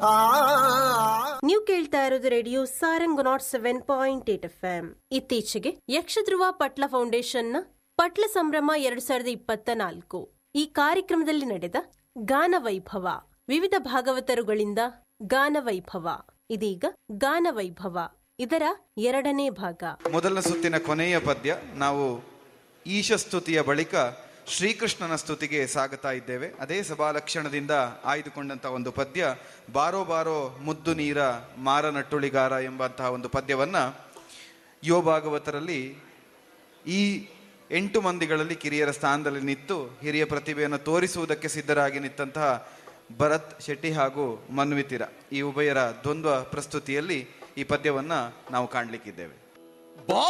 ನೀವು ಕೇಳ್ತಾ ಇರೋದು radio Sarang nought seven point eight F M ಇತ್ತೀಚೆಗೆ ಯಕ್ಷಧ್ರುವ ಪಟ್ಲ ಫೌಂಡೇಶನ್ನ ಪಟ್ಲ ಸಂಭ್ರಮ ಎರಡ್ ಸಾವಿರದ ಇಪ್ಪತ್ತ ನಾಲ್ಕು ಈ ಕಾರ್ಯಕ್ರಮದಲ್ಲಿ ನಡೆದ ಗಾನ ವೈಭವ ವಿವಿಧ ಭಾಗವತರುಗಳಿಂದ ಗಾನ ವೈಭವ ಇದೀಗ ಗಾನ ವೈಭವ ಇದರ ಎರಡನೇ ಭಾಗ ಮೊದಲ ಸುತ್ತಿನ ಕೊನೆಯ ಪದ್ಯ ನಾವು ಈಶಸ್ತುತಿಯ ಬಳಿಕ ಶ್ರೀಕೃಷ್ಣನ ಸ್ತುತಿಗೆ ಸಾಗುತ್ತಾ ಇದ್ದೇವೆ ಅದೇ ಸಭಾಲಕ್ಷಣದಿಂದ ಆಯ್ದುಕೊಂಡಂತಹ ಒಂದು ಪದ್ಯ ಬಾರೋ ಬಾರೋ ಮುದ್ದು ನೀರ ಮಾರ ನಟ್ಟುಳಿಗಾರ ಎಂಬಂತಹ ಒಂದು ಪದ್ಯವನ್ನ ಯೋ ಭಾಗವತರಲ್ಲಿ ಈ ಎಂಟು ಮಂದಿಗಳಲ್ಲಿ ಕಿರಿಯರ ಸ್ಥಾನದಲ್ಲಿ ನಿಂತು ಹಿರಿಯ ಪ್ರತಿಭೆಯನ್ನು ತೋರಿಸುವುದಕ್ಕೆ ಸಿದ್ಧರಾಗಿ ನಿಂತಹ ಭರತ್ ಶೆಟ್ಟಿ ಹಾಗೂ ಮನ್ವಿತಿರ ಈ ಉಭಯರ ದ್ವಂದ್ವ ಪ್ರಸ್ತುತಿಯಲ್ಲಿ ಈ ಪದ್ಯವನ್ನ ನಾವು ಕಾಣಲಿಕ್ಕಿದ್ದೇವೆ ಬಾ